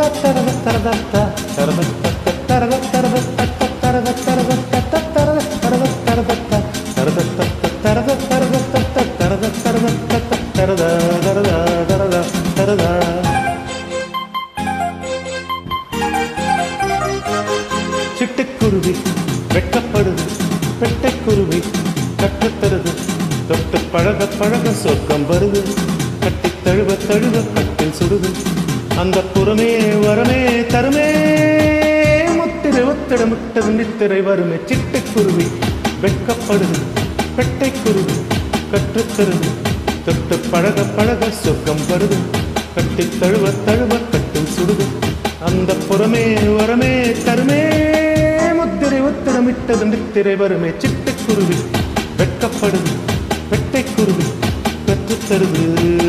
தரத தரத தரதத்த தரதத்த தரத தரதத்த தரத தரதத்த தரத தரத தரதத்த தரதத்த தரத தரதத்த தரத தரதத்த தரத தரத தரத தரத சிட்டுக்குருவி வெட்டப்படுது வெட்டைக்குருவி கற்றுத்தருது தொட்டு பழக பழக சொர்க்கம் வருது கட்டி தழுவ தழுவ கட்டில் சுடுது அந்த புறமே வரமே தருமே முத்திரை ஒத்திட முட்டது நித்திரை வருமே சிட்டுக்குருவி வெட்கப்படுது வெட்டைக்குருவி கற்றுத்தருது தொட்டு பழக பழக சொர்க்கம் வருது கட்டி தழுவ தழுவ கட்டில் சுடுது அந்த புறமே வரமே தருமே முத்திரை உத்திரமிட்டது நித்திரை வருமே சிட்டுக்குருவி வெட்கப்படுது வெட்டைக்குருவி கற்றுத்தருது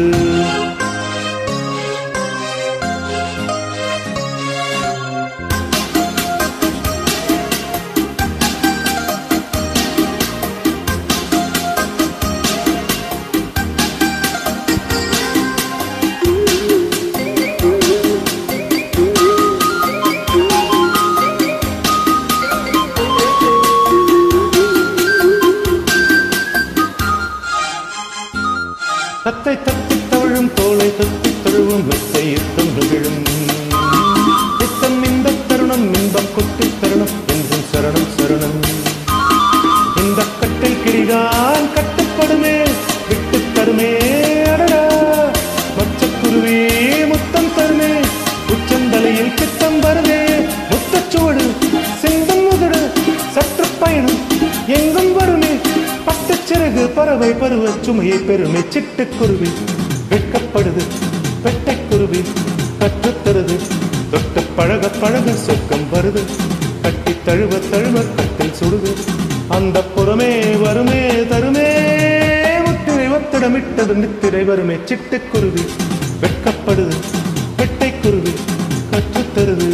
தத்தை தத்தி தவழும் தோளை தத்தி தழுவும் மெத்தை யுத்தம் நிகழும் யுத்தம் இந்த தருணம் இன்பம் கொட்டி தருணம் என்றும் சரணம் சரணம் இந்த கட்டில் கிரிதான் கட்டுப்படுமே விட்டு தருமே அடடா மச்சக்குருவி முத்தம் தருமே உச்சந்தலையில் பித்தம் வருமே முத்தச்சுவடு சிந்தும் முதடு சற்று பயணம் எங்கும் வருமே பட்டுச் சிறகு பறவை பருவ சுமையை பெருமை சிட்டுக்குருவி வெட்கப்படுது வெட்டைக்குருவி கற்றுத்தருது தொட்டு பழக பழக சொர்க்கம் வருது கட்டி தழுவ தழுவ கட்டில் சுடுது அந்த புறமே வருமே தருமே முத்திரை ஒத்திடமிட்டது நித்திரை வருமே சிட்டுக்குருவி வெட்கப்படுது வெட்டைக்குருவி கற்றுத்தருது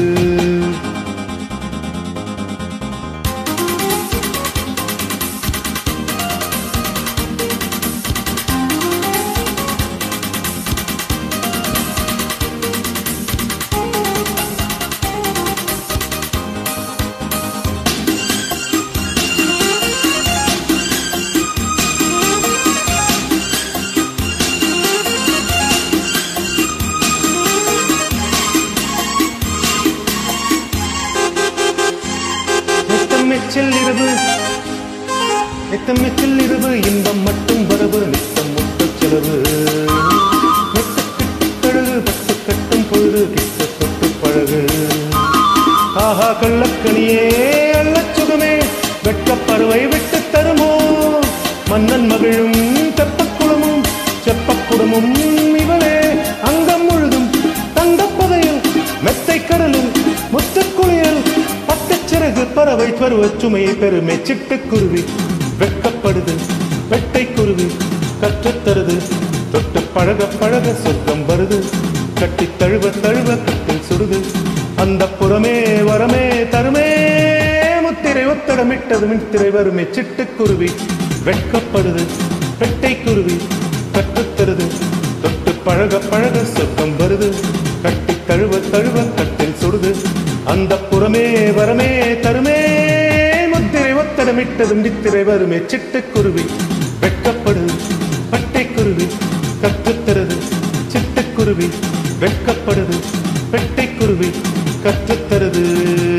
நித்தம் மிச்சில் இரவு நித்தம் மிச்சில் இரவு இன்பம் மட்டும் வரவு நித்தம் முட்டு செலவு மெட்டு கிட்டு கழுகு பட்டு கட்டும் பொழுது கிட்ட தொட்டு பழகு ஆஹா கள்ளக்கணியே அள்ளச் சுகமே வெட்கப் பருவை விட்டு தருமோ மன்னன் மகிழும் தெப்பக்குளமும் செப்பக்குடமும் இவளே அங்கம் முழுதும் தங்கப் புதையல் மெத்தை கடலில் முத்துக்குளியல் பட்டுச் சிறகு பறவை பருவ சுமையை பெருமை சிட்டுக்குருவி வெட்கப்படுது வெட்டைக்குருவி கற்றுத்தருது தொட்டு பழக பழக சொர்க்கம் வருது கட்டி தழுவ தழுவ கட்டில் சுடுது அந்த புறமே வரமே தருமே முத்திரை ஒத்தடமிட்டது மின்திரை வருமே சிட்டுக்குருவி வெட்கப்படுது வெட்டைக்குருவி கற்றுத்தருது தொட்டு பழக பழக சொர்க்கம் வருது கட்டி தழுவ தழுவ கட்டில் சுடுது அந்த புறமே வரமே தருமே முத்திரை ஒத்தடமிட்டது நித்திரை வருமே சிட்டுக்குருவி வெட்கப்படுது பட்டைக்குருவி கற்றுத்தருது சிட்டுக்குருவி வெட்கப்படுது பெட்டைக்குருவி கற்றுத்தருது